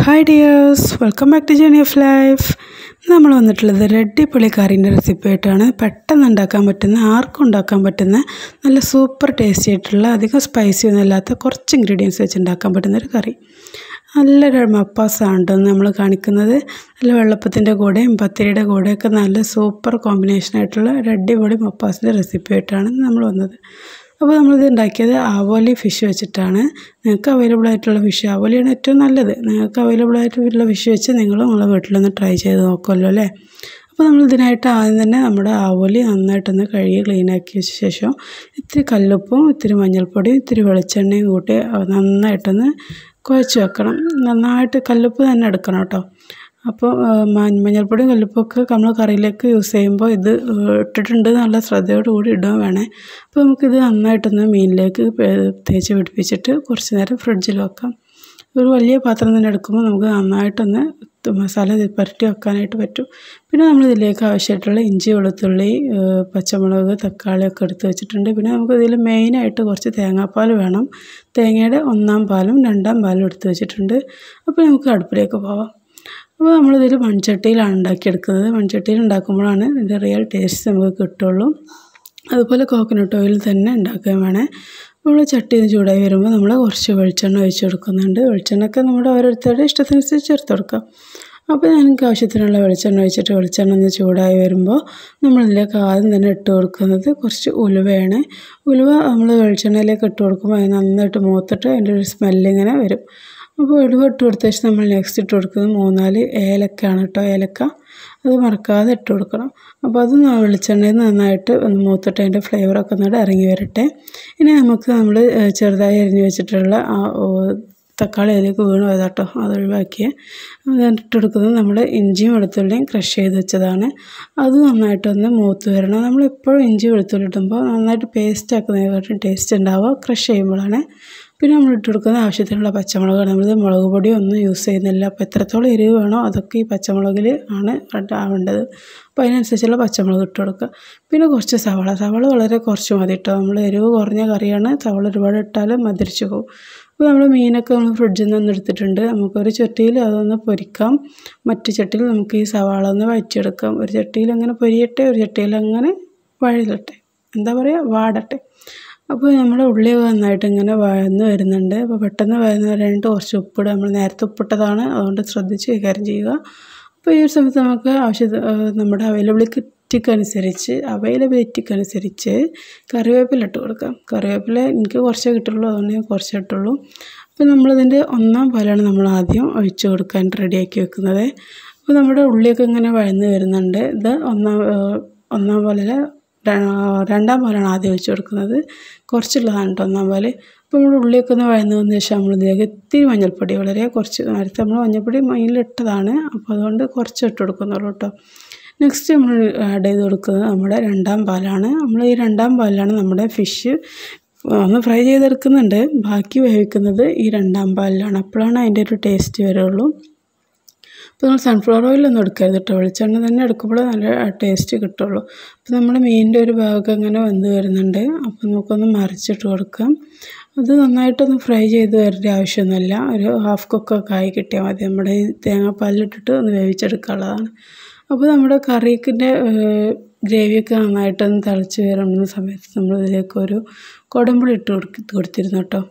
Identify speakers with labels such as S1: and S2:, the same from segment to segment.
S1: hi dears welcome back to journey of life നമ്മൾ വന്നിട്ടുള്ളത് റെഡിപ്പൊളി കറീൻ്റെ recipe ആയിട്ടാണ് പെട്ടെന്ന് ഉണ്ടാക്കാൻ പറ്റുന്ന ആർക്കും ഉണ്ടാക്കാൻ പറ്റുന്ന നല്ല സൂപ്പർ ടേസ്റ്റി ആയിട്ടുള്ള അധികം സ്പൈസി ഒന്നും ഇല്ലാത്ത കുറച്ച് ഇൻഗ്രീഡിയൻസ് വെച്ച് ഉണ്ടാക്കാൻ പറ്റുന്ന ഒരു കറി നല്ലൊരു മപ്പാസാണ് കേട്ടോ നമ്മൾ കാണിക്കുന്നത് നല്ല വെള്ളപ്പത്തിൻ്റെ കൂടെയും പത്തിരിയുടെ കൂടെയൊക്കെ നല്ല സൂപ്പർ കോമ്പിനേഷൻ ആയിട്ടുള്ള ഒരു അടിപൊളി മപ്പാസിൻ്റെ റെസിപ്പി ആയിട്ടാണ് നമ്മൾ വന്നത് അപ്പോൾ നമ്മളിത് ഉണ്ടാക്കിയത് ആവോലി ഫിഷ് വെച്ചിട്ടാണ് നിങ്ങൾക്ക് അവൈലബിൾ ആയിട്ടുള്ള ഫിഷ് ആവോലിയാണ് ഏറ്റവും നല്ലത് നിങ്ങൾക്ക് അവൈലബിൾ ആയിട്ടുള്ള ഫിഷ് വെച്ച് നിങ്ങൾ നിങ്ങളെ വീട്ടിലൊന്ന് ട്രൈ ചെയ്ത് നോക്കുമല്ലോ അല്ലേ അപ്പോൾ നമ്മൾ ഇതിനായിട്ട് ആദ്യം തന്നെ നമ്മുടെ ആവോലി നന്നായിട്ടൊന്ന് കഴുകി ക്ലീനാക്കി വെച്ച ശേഷം ഇത്തിരി കല്ലുപ്പും ഇത്തിരി മഞ്ഞൾപ്പൊടിയും ഇത്തിരി വെളിച്ചെണ്ണയും കൂട്ടി നന്നായിട്ടൊന്ന് കുഴച്ച് വെക്കണം നന്നായിട്ട് കല്ലുപ്പ് തന്നെ എടുക്കണം കേട്ടോ അപ്പോൾ മഞ്ഞൾപ്പൊടിയും കല്ലുപ്പൊക്കെ നമ്മൾ കറിയിലേക്ക് യൂസ് ചെയ്യുമ്പോൾ ഇത് ഇട്ടിട്ടുണ്ട് നല്ല ശ്രദ്ധയോട് കൂടി ഇടുക വേണേ അപ്പോൾ നമുക്കിത് നന്നായിട്ടൊന്ന് മീനിലേക്ക് തേച്ച് പിടിപ്പിച്ചിട്ട് കുറച്ച് നേരം ഫ്രിഡ്ജിൽ വെക്കാം ഒരു വലിയ പാത്രം തന്നെ എടുക്കുമ്പോൾ നമുക്ക് നന്നായിട്ടൊന്ന് മസാല പുരട്ടി വെക്കാനായിട്ട് പറ്റും പിന്നെ നമ്മൾ ഇതിലേക്ക് ആവശ്യമായിട്ടുള്ള ഇഞ്ചി വെളുത്തുള്ളി പച്ചമുളക് തക്കാളി ഒക്കെ എടുത്ത് വെച്ചിട്ടുണ്ട് പിന്നെ നമുക്ക് ഇതിൽ മെയിനായിട്ട് കുറച്ച് തേങ്ങാപ്പാൽ വേണം തേങ്ങയുടെ ഒന്നാം പാലും രണ്ടാം പാലും എടുത്ത് വെച്ചിട്ടുണ്ട് അപ്പോൾ നമുക്ക് അടുപ്പിലേക്ക് പോവാം അപ്പോൾ നമ്മളിതിൽ മൺചട്ടിയിലാണ് ഉണ്ടാക്കിയെടുക്കുന്നത് മൺചട്ടിയിൽ ഉണ്ടാക്കുമ്പോഴാണ് ഇതിൻ്റെ റിയൽ ടേസ്റ്റ് നമുക്ക് കിട്ടുള്ളൂ അതുപോലെ കോക്കനട്ട് ഓയിൽ തന്നെ ഉണ്ടാക്കാൻ വേണേ നമ്മൾ ചട്ടി ചൂടായി വരുമ്പോൾ നമ്മൾ കുറച്ച് വെളിച്ചെണ്ണ ഒഴിച്ച് കൊടുക്കുന്നുണ്ട് വെളിച്ചെണ്ണയൊക്കെ നമ്മുടെ ഓരോരുത്തരുടെ ഇഷ്ടത്തിനനുസരിച്ച് ചേർത്ത് കൊടുക്കാം അപ്പോൾ ഞങ്ങൾക്ക് ആവശ്യത്തിനുള്ള വെളിച്ചെണ്ണ ഒഴിച്ചിട്ട് വെളിച്ചെണ്ണ ഒന്ന് ചൂടായി വരുമ്പോൾ നമ്മളിതിലേക്ക് ആദ്യം തന്നെ ഇട്ട് കൊടുക്കുന്നത് കുറച്ച് ഉലുവയാണ് ഉലുവ നമ്മൾ വെളിച്ചെണ്ണയിലേക്ക് ഇട്ട് കൊടുക്കുമ്പോൾ അത് നന്നായിട്ട് മൂത്തിട്ട് അതിൻ്റെ ഒരു സ്മെല്ലിങ്ങനെ വരും അപ്പോൾ ഉലുവ ഇട്ട് കൊടുത്ത ശേഷം നമ്മൾ നെക്സ്റ്റ് ഇട്ട് കൊടുക്കുന്നത് മൂന്നാല് ഏലക്കാണ് കേട്ടോ ഏലക്ക അത് മറക്കാതെ ഇട്ട് കൊടുക്കണം അപ്പോൾ അത് വെളിച്ചെണ്ണയിൽ നന്നായിട്ട് ഒന്ന് മൂത്തിട്ട് അതിൻ്റെ ഫ്ലേവറൊക്കെ ഒന്നുകൂടെ ഇറങ്ങി വരട്ടെ ഇനി നമുക്ക് നമ്മൾ ചെറുതായി അരിഞ്ഞ് വെച്ചിട്ടുള്ള ആ തക്കാളി അതിലേക്ക് വീണ് പോയതാട്ടോ അത് ഒഴിവാക്കിയ ഇട്ട് കൊടുക്കുന്നത് നമ്മൾ ഇഞ്ചിയും വെളുത്തുള്ളിയും ക്രഷ് ചെയ്ത് വെച്ചതാണ് അത് നന്നായിട്ടൊന്ന് മൂത്ത് വരണം നമ്മൾ എപ്പോഴും ഇഞ്ചി വെളുത്തുള്ളി ഇടുമ്പോൾ നന്നായിട്ട് പേസ്റ്റ് ആക്കുന്നതിനെക്കാട്ടും ടേസ്റ്റ് ഉണ്ടാവുക ക്രഷ് ചെയ്യുമ്പോഴാണ് പിന്നെ നമ്മൾ ഇട്ട് കൊടുക്കുന്ന ആവശ്യത്തിനുള്ള പച്ചമുളക് നമ്മളിത് മുളക് പൊടി ഒന്നും യൂസ് ചെയ്യുന്നില്ല അപ്പോൾ എത്രത്തോളം എരിവ് വേണോ അതൊക്കെ ഈ പച്ചമുളകിൽ ആണ് ആവേണ്ടത് അപ്പോൾ അതിനനുസരിച്ചുള്ള പച്ചമുളക് ഇട്ട് കൊടുക്കുക പിന്നെ കുറച്ച് സവാള സവാള വളരെ കുറച്ച് മതി കേട്ടോ നമ്മൾ എരിവ് കുറഞ്ഞ കറിയാണ് സവാള ഒരുപാട് ഇട്ടാൽ മധുരിച്ച് പോകും അപ്പോൾ നമ്മൾ മീനൊക്കെ നമ്മൾ ഫ്രിഡ്ജിൽ നിന്ന് എടുത്തിട്ടുണ്ട് നമുക്കൊരു ചട്ടിയിൽ അതൊന്ന് പൊരിക്കാം മറ്റു ചട്ടിയിൽ നമുക്ക് ഈ സവാള ഒന്ന് വഴിച്ചെടുക്കാം ഒരു ചട്ടിയിൽ അങ്ങനെ പൊരിയട്ടെ ഒരു ചട്ടിയിൽ അങ്ങനെ വഴുതട്ടെ എന്താ പറയുക വാടട്ടെ അപ്പോൾ നമ്മുടെ ഉള്ളി നന്നായിട്ട് ഇങ്ങനെ വഴന്ന് വരുന്നുണ്ട് അപ്പോൾ പെട്ടെന്ന് വഴന്ന് വരാനായിട്ട് കുറച്ച് ഉപ്പിടുക നമ്മൾ നേരത്തെ ഉപ്പിട്ടതാണ് അതുകൊണ്ട് ശ്രദ്ധിച്ച് കൈകാര്യം ചെയ്യുക അപ്പോൾ ഈ ഒരു സമയത്ത് നമുക്ക് ആവശ്യ നമ്മുടെ അവൈലബിലിറ്റിക്ക് അനുസരിച്ച് അവൈലബിലിറ്റിക്ക് അനുസരിച്ച് കറിവേപ്പില ഇട്ട് കൊടുക്കാം കറിവേപ്പില എനിക്ക് കുറച്ചേ കിട്ടുള്ളൂ അതുകൊണ്ട് ഞാൻ കുറച്ചേ ഇട്ടുള്ളൂ അപ്പോൾ നമ്മളിതിൻ്റെ ഒന്നാം പാലാണ് നമ്മൾ ആദ്യം ഒഴിച്ച് കൊടുക്കാൻ റെഡിയാക്കി വെക്കുന്നത് അപ്പോൾ നമ്മുടെ ഉള്ളിയൊക്കെ ഇങ്ങനെ വഴന്ന് വരുന്നുണ്ട് ഇത് ഒന്നാം ഒന്നാം പാലിൽ രണ്ടാം പാലാണ് ആദ്യം ഒഴിച്ച് കൊടുക്കുന്നത് കുറച്ചുള്ളതാണ് കേട്ടോ ഒന്നാം പാൽ അപ്പോൾ നമ്മൾ ഉള്ളിയൊക്കെ ഒന്ന് വഴന്ന് വന്ന ശേഷം നമ്മൾ ഇതിലേക്ക് ഇത്തിരി മഞ്ഞൾപ്പൊടി വളരെ കുറച്ച് നേരത്തെ നമ്മൾ മഞ്ഞൾപ്പൊടി മയിലിട്ടതാണ് അപ്പോൾ അതുകൊണ്ട് കുറച്ച് ഇട്ട് കൊടുക്കുന്നുള്ളൂ കേട്ടോ നെക്സ്റ്റ് നമ്മൾ ആഡ് ചെയ്ത് കൊടുക്കുന്നത് നമ്മുടെ രണ്ടാം പാലാണ് നമ്മൾ ഈ രണ്ടാം പാലിലാണ് നമ്മുടെ ഫിഷ് ഒന്ന് ഫ്രൈ ചെയ്തെടുക്കുന്നുണ്ട് ബാക്കി വേവിക്കുന്നത് ഈ രണ്ടാം പാലിലാണ് അപ്പോഴാണ് അതിൻ്റെ ഒരു ടേസ്റ്റ് വരുള്ളൂ അപ്പോൾ നമ്മൾ സൺഫ്ലവർ ഓയിലൊന്നും എടുക്കരുത് കേട്ടോ വെളിച്ചെണ്ണ തന്നെ എടുക്കുമ്പോൾ നല്ല ടേസ്റ്റ് കിട്ടുള്ളൂ അപ്പോൾ നമ്മുടെ മീനിൻ്റെ ഒരു ഭാഗം അങ്ങനെ വെന്ത് വരുന്നുണ്ട് അപ്പോൾ നമുക്കൊന്ന് മറിച്ചിട്ട് കൊടുക്കാം അത് നന്നായിട്ടൊന്ന് ഫ്രൈ ചെയ്ത് വരേണ്ട ആവശ്യമൊന്നുമില്ല ഒരു ഹാഫ് കുക്കൊക്കെ ആയി കിട്ടിയാൽ മതി നമ്മുടെ ഈ തേങ്ങാപ്പാലിലിട്ടിട്ട് ഒന്ന് വേവിച്ചെടുക്കാനുള്ളതാണ് അപ്പോൾ നമ്മുടെ കറിക്കിൻ്റെ ഗ്രേവിയൊക്കെ നന്നായിട്ടൊന്ന് തിളച്ച് വരുന്ന സമയത്ത് നമ്മൾ ഇതിലേക്ക് ഒരു കുടമ്പുളി ഇട്ട് കൊടുത്ത് കൊടുത്തിരുന്നു കേട്ടോ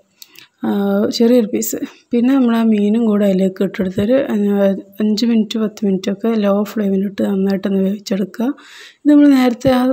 S1: ചെറിയൊരു പീസ് പിന്നെ നമ്മൾ ആ മീനും കൂടെ അതിലേക്ക് ഇട്ടെടുത്തൊരു അഞ്ച് മിനിറ്റ് പത്ത് മിനിറ്റൊക്കെ ലോ ഫ്ലെയിമിലിട്ട് നന്നായിട്ടൊന്ന് വേവിച്ചെടുക്കുക ഇത് നമ്മൾ നേരത്തെ ആ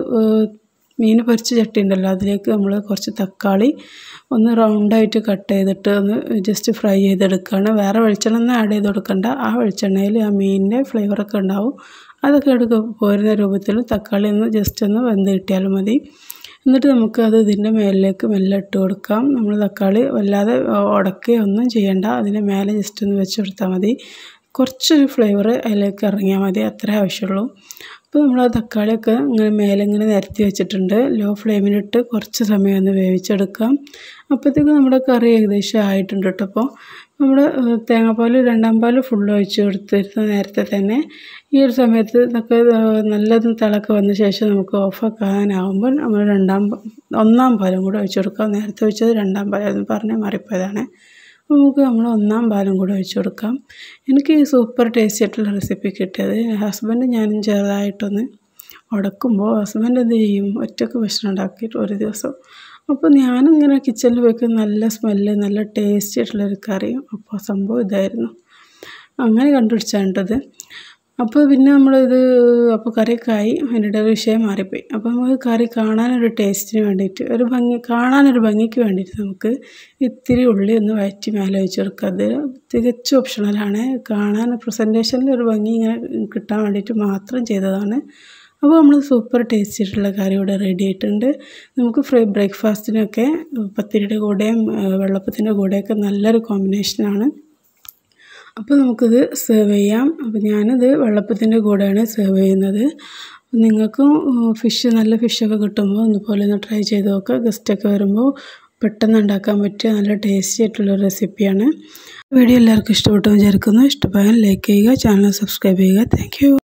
S1: മീൻ പൊരിച്ച ചട്ടി ഉണ്ടല്ലോ അതിലേക്ക് നമ്മൾ കുറച്ച് തക്കാളി ഒന്ന് റൗണ്ടായിട്ട് കട്ട് ചെയ്തിട്ട് ഒന്ന് ജസ്റ്റ് ഫ്രൈ ചെയ്തെടുക്കുകയാണ് വേറെ വെളിച്ചെണ്ണ ഒന്നും ആഡ് ചെയ്ത് കൊടുക്കണ്ട ആ വെളിച്ചെണ്ണയിൽ ആ മീനിൻ്റെ ഫ്ലേവറൊക്കെ ഉണ്ടാവും അതൊക്കെ എടുക്കുക പോരുന്ന രൂപത്തിൽ തക്കാളി ഒന്ന് ജസ്റ്റ് ഒന്ന് വെന്ത് കിട്ടിയാലും മതി എന്നിട്ട് നമുക്ക് അത് ഇതിൻ്റെ മേലിലേക്ക് മെല്ലെ ഇട്ട് കൊടുക്കാം നമ്മൾ തക്കാളി വല്ലാതെ ഉടക്കുകയോ ഒന്നും ചെയ്യണ്ട അതിൻ്റെ മേലെ ജസ്റ്റ് ഒന്ന് വെച്ച് കൊടുത്താൽ മതി കുറച്ചൊരു ഫ്ലേവർ അതിലേക്ക് ഇറങ്ങിയാൽ മതി അത്രേ ആവശ്യമുള്ളൂ അപ്പോൾ നമ്മൾ ആ തക്കാളിയൊക്കെ ഇങ്ങനെ മേലെ ഇങ്ങനെ നിരത്തി വെച്ചിട്ടുണ്ട് ലോ ഫ്ലെയിമിലിട്ട് കുറച്ച് സമയം ഒന്ന് വേവിച്ചെടുക്കാം അപ്പോഴത്തേക്ക് നമ്മുടെ കറി ഏകദേശം ആയിട്ടുണ്ട് കേട്ടോ അപ്പോൾ നമ്മുടെ തേങ്ങാപ്പാൽ രണ്ടാം പാൽ ഫുള്ള് ഒഴിച്ച് കൊടുത്തിരുന്ന നേരത്തെ തന്നെ ഈ ഒരു സമയത്ത് ഇതൊക്കെ നല്ലതും തിളക്കം വന്ന ശേഷം നമുക്ക് ഓഫാക്കാനാവുമ്പോൾ നമ്മൾ രണ്ടാം ഒന്നാം പാലും കൂടെ ഒഴിച്ച് കൊടുക്കാം നേരത്തെ ഒഴിച്ചത് രണ്ടാം പാലായിരുന്നു പറഞ്ഞ് മാറിപ്പോയതാണ് അപ്പോൾ നമുക്ക് നമ്മൾ ഒന്നാം പാലും കൂടെ ഒഴിച്ച് കൊടുക്കാം എനിക്ക് ഈ സൂപ്പർ ടേസ്റ്റി ആയിട്ടുള്ള റെസിപ്പി കിട്ടിയത് ഹസ്ബൻഡ് ഞാനും ചെറുതായിട്ടൊന്ന് ഉടക്കുമ്പോൾ ഹസ്ബൻഡ് എന്ത് ചെയ്യും ഒറ്റക്ക് ഭക്ഷണം ഉണ്ടാക്കിയിട്ട് ഒരു ദിവസം അപ്പോൾ ഞാനിങ്ങനെ കിച്ചണിൽ വെക്കുന്ന നല്ല സ്മെല്ല് നല്ല ടേസ്റ്റി ആയിട്ടുള്ളൊരു കറിയും അപ്പോൾ സംഭവം ഇതായിരുന്നു അങ്ങനെ കണ്ടുപിടിച്ചാണ്ടത് അപ്പോൾ പിന്നെ നമ്മളിത് അപ്പോൾ കറിയൊക്കെ ആയി അതിൻ്റെ ഒരു വിഷയം മാറിപ്പോയി അപ്പോൾ നമുക്ക് കറി കാണാനൊരു ടേസ്റ്റിന് വേണ്ടിയിട്ട് ഒരു ഭംഗി കാണാനൊരു ഭംഗിക്ക് വേണ്ടിയിട്ട് നമുക്ക് ഇത്തിരി ഉള്ളി ഒന്ന് വഴറ്റി മേലെ വെച്ച് കൊടുക്കുക അത് തികച്ചും ഓപ്ഷണലാണ് കാണാൻ പ്രസൻറ്റേഷനിൽ ഒരു ഭംഗി ഇങ്ങനെ കിട്ടാൻ വേണ്ടിയിട്ട് മാത്രം ചെയ്തതാണ് അപ്പോൾ നമ്മൾ സൂപ്പർ ടേസ്റ്റി ആയിട്ടുള്ള കറി ഇവിടെ റെഡി ആയിട്ടുണ്ട് നമുക്ക് ഫ്രീ ബ്രേക്ക്ഫാസ്റ്റിനൊക്കെ പത്തിരിയുടെ കൂടെയും വെള്ളപ്പത്തിൻ്റെ കൂടെയൊക്കെ നല്ലൊരു കോമ്പിനേഷനാണ് അപ്പോൾ നമുക്കിത് സെർവ് ചെയ്യാം അപ്പോൾ ഞാനിത് വെള്ളപ്പത്തിൻ്റെ കൂടെയാണ് സെർവ് ചെയ്യുന്നത് നിങ്ങൾക്കും ഫിഷ് നല്ല ഫിഷൊക്കെ കിട്ടുമ്പോൾ ഇതുപോലെ ഒന്ന് ട്രൈ ചെയ്ത് നോക്കുക ഗസ്റ്റൊക്കെ വരുമ്പോൾ പെട്ടെന്ന് ഉണ്ടാക്കാൻ പറ്റിയ നല്ല ടേസ്റ്റി ആയിട്ടുള്ള റെസിപ്പിയാണ് വീഡിയോ എല്ലാവർക്കും ഇഷ്ടപ്പെട്ടു വിചാരിക്കുന്നു ഇഷ്ടമായാൽ ലൈക്ക് ചെയ്യുക ചാനൽ സബ്സ്ക്രൈബ് ചെയ്യുക താങ്ക്